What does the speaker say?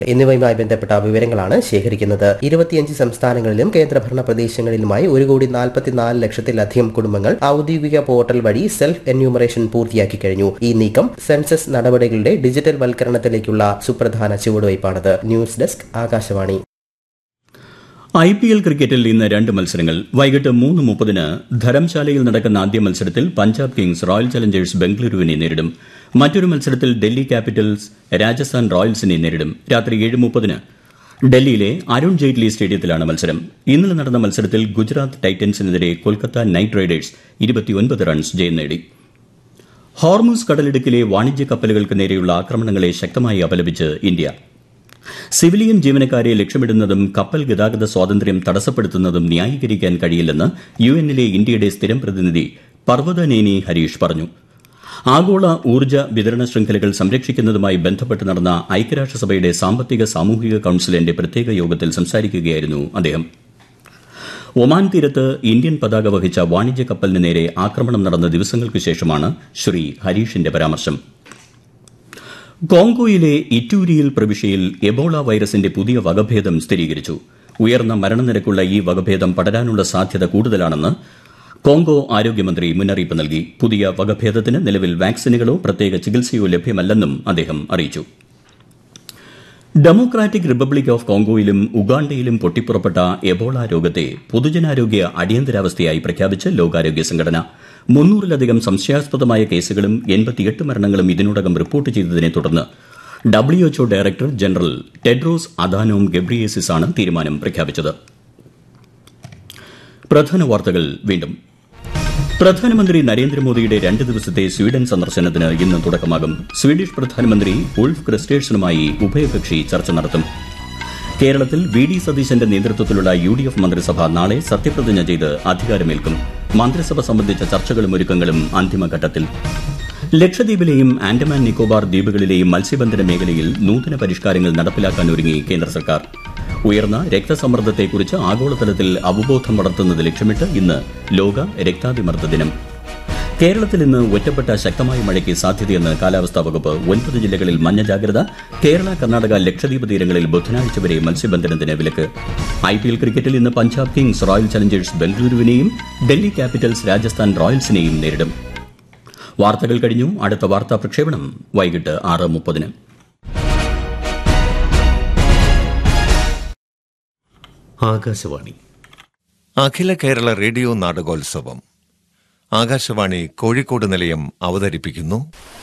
എന്നിവയുമായി ബന്ധപ്പെട്ട വിവരങ്ങളാണ് ശേഖരിക്കുന്നത് ഇരുപത്തിയഞ്ച് സംസ്ഥാനങ്ങളിലും കേന്ദ്രഭരണ പ്രദേശങ്ങളിലുമായി ഒരു കോടി നാൽപ്പത്തിനാല് ലക്ഷത്തിലധികം കുടുംബങ്ങൾ ഔദ്യോഗിക പോർട്ടൽ വഴി സെൽഫ് എന്യൂമറേഷൻ പൂർത്തിയാക്കി കഴിഞ്ഞു ഈ നീക്കം സെൻസസ് നടപടികളുടെ ഡിജിറ്റൽ വൽക്കരണത്തിലേക്കുള്ള സുപ്രധാന ചുവടുവയ്പാണത് news desk Akashvani I P L ക്രിക്കറ്റിൽ ഇന്ന് രണ്ട് മത്സരങ്ങൾ വൈകിട്ട് മൂന്ന് മുപ്പതിന് ധരംശാലയിൽ നടക്കുന്ന ആദ്യ മത്സരത്തിൽ പഞ്ചാബ് കിങ്സ് റോയൽ ചലഞ്ചേഴ്സ് ബംഗളൂരുവിനെ നേരിടും മറ്റൊരു മത്സരത്തിൽ ഡൽഹി ക്യാപിറ്റൽസ് രാജസ്ഥാൻ റോയൽസിനെ നേരിടും രാത്രി ഏഴ് മുപ്പതിന് ഡൽഹിയിലെ അരുൺ ജെയ്റ്റ്ലി സ്റ്റേഡിയത്തിലാണ് മത്സരം ഇന്നലെ നടന്ന മത്സരത്തിൽ ഗുജറാത്ത് ടൈറ്റൻസിനെതിരെ കൊൽക്കത്ത നൈറ്റ് റൈഡേഴ്സ് ഇരുപത്തിയൊൻപത് റൺസ് ജയം നേടി ഹോർമൂസ് കടലിടുക്കിലെ വാണിജ്യ കപ്പലുകൾക്ക് നേരെയുള്ള ആക്രമണങ്ങളെ ശക്തമായി അപലപിച്ച് ഇന്ത്യ സിവിലിയൻ ജീവനക്കാരെ ലക്ഷ്യമിടുന്നതും കപ്പൽ ഗതാഗത സ്വാതന്ത്ര്യം തടസ്സപ്പെടുത്തുന്നതും ന്യായീകരിക്കാൻ കഴിയില്ലെന്ന് യു എന്നിലെ ഇന്ത്യയുടെ സ്ഥിരം പ്രതിനിധി പർവ്വതനേനി ഹരീഷ് പറഞ്ഞു ആഗോള ഊർജ്ജ വിതരണ ശൃംഖലകൾ സംരക്ഷിക്കുന്നതുമായി ബന്ധപ്പെട്ട് നടന്ന ഐക്യരാഷ്ട്രസഭയുടെ സാമ്പത്തിക സാമൂഹിക കൌൺസിലിന്റെ പ്രത്യേക യോഗത്തിൽ സംസാരിക്കുകയായിരുന്നു അദ്ദേഹം ഒമാൻ തീരത്ത് ഇന്ത്യൻ പതാക വഹിച്ച വാണിജ്യ കപ്പലിന് നേരെ ആക്രമണം നടന്ന ദിവസങ്ങൾക്ക് ശേഷമാണ് ശ്രീ ഹരീഷിന്റെ പരാമർശം കോങ്കോയിലെ ഇറ്റൂരിയിൽ പ്രവിശ്യയിൽ എബോള വൈറസിന്റെ പുതിയ വകഭേദം സ്ഥിരീകരിച്ചു ഉയർന്ന മരണനിരക്കുള്ള ഈ വകഭേദം പടരാനുള്ള സാധ്യത കൂടുതലാണെന്ന് കോങ്കോ ആരോഗ്യമന്ത്രി മുന്നറിയിപ്പ് നൽകി പുതിയ വകഭേദത്തിന് നിലവിൽ വാക്സിനുകളോ പ്രത്യേക ചികിത്സയോ ലഭ്യമല്ലെന്നും അദ്ദേഹം അറിയിച്ചു ഡെമോക്രാറ്റിക് റിപ്പബ്ലിക് ഓഫ് കോങ്കോയിലും ഉഗാണ്ടയിലും പൊട്ടിപ്പുറപ്പെട്ട എബോള രോഗത്തെ പൊതുജനാരോഗ്യ അടിയന്തരാവസ്ഥയായി പ്രഖ്യാപിച്ച് ലോകാരോഗ്യ സംഘടന മുന്നൂറിലധികം സംശയാസ്പദമായ കേസുകളും എൺപത്തിയെട്ട് മരണങ്ങളും ഇതിനോടകം റിപ്പോർട്ട് ചെയ്തതിനെ തുടർന്ന് WHO director general Tedros Adhanom Ghebreyesus ആണ് തീരുമാനം പ്രഖ്യാപിച്ചത് പ്രധാന വാർത്തകൾ വീണ്ടും പ്രധാനമന്ത്രി നരേന്ദ്രമോദിയുടെ രണ്ട് ദിവസത്തെ സ്വീഡൻ സന്ദർശനത്തിന് ഇന്ന് തുടക്കമാകും സ്വീഡിഷ് പ്രധാനമന്ത്രി ഉൾഫ് ക്രിസ്റ്റേഴ്സണുമായി ഉഭയകക്ഷി ചർച്ച നടത്തും കേരളത്തിൽ വി ഡി സതീശന്റെ നേതൃത്വത്തിലുള്ള യു ഡി എഫ് മന്ത്രിസഭ നാളെ സത്യപ്രതിജ്ഞ ചെയ്ത് അധികാരമേൽക്കും മന്ത്രിസഭ സംബന്ധിച്ച ചർച്ചകളും ഒരുക്കങ്ങളും അന്തിമഘട്ടത്തിൽ ലക്ഷദ്വീപിലെയും ആൻഡമാൻ നിക്കോബാർ ദ്വീപുകളിലെയും മത്സ്യബന്ധന മേഖലയിൽ നൂതന പരിഷ്കാരങ്ങൾ നടപ്പിലാക്കാൻ ഒരുങ്ങി കേന്ദ്ര സർക്കാർ ഉയർന്ന രക്തസമ്മർദ്ദത്തെക്കുറിച്ച് ആഗോളതലത്തിൽ അവബോധം വളർത്തുന്നത് ലക്ഷ്യമിട്ട് ഇന്ന് ലോക രക്താതിമർദ്ദ ദിനം കേരളത്തിൽ ഇന്ന് ഒറ്റപ്പെട്ട ശക്തമായ മഴയ്ക്ക് സാധ്യതയെന്ന് കാലാവസ്ഥാ വകുപ്പ് ഒൻപത് ജില്ലകളിൽ മഞ്ഞ ജാഗ്രത കേരള കർണാടക ലക്ഷദ്വീപ് തീരങ്ങളിൽ ബുധനാഴ്ച വരെ മത്സ്യബന്ധനത്തിന് വിലക്ക് ഐ പി എൽ ക്രിക്കറ്റിൽ ഇന്ന് പഞ്ചാബ് കിങ്സ് റോയൽ ചലഞ്ചേഴ്സ് ബംഗളൂരുവിനെയും ഡൽഹി ക്യാപിറ്റൽസ് രാജസ്ഥാൻ റോയൽസിനെയും നേരിടും വാർത്തകൾ കഴിഞ്ഞു അടുത്ത വാർത്താ പ്രക്ഷേപണം വൈകിട്ട് ആറ് മുപ്പതിന് ആകാശവാണി അഖില കേരള റേഡിയോ നാടകോത്സവം ആകാശവാണി കോഴിക്കോട് നിലയം അവതരിപ്പിക്കുന്നു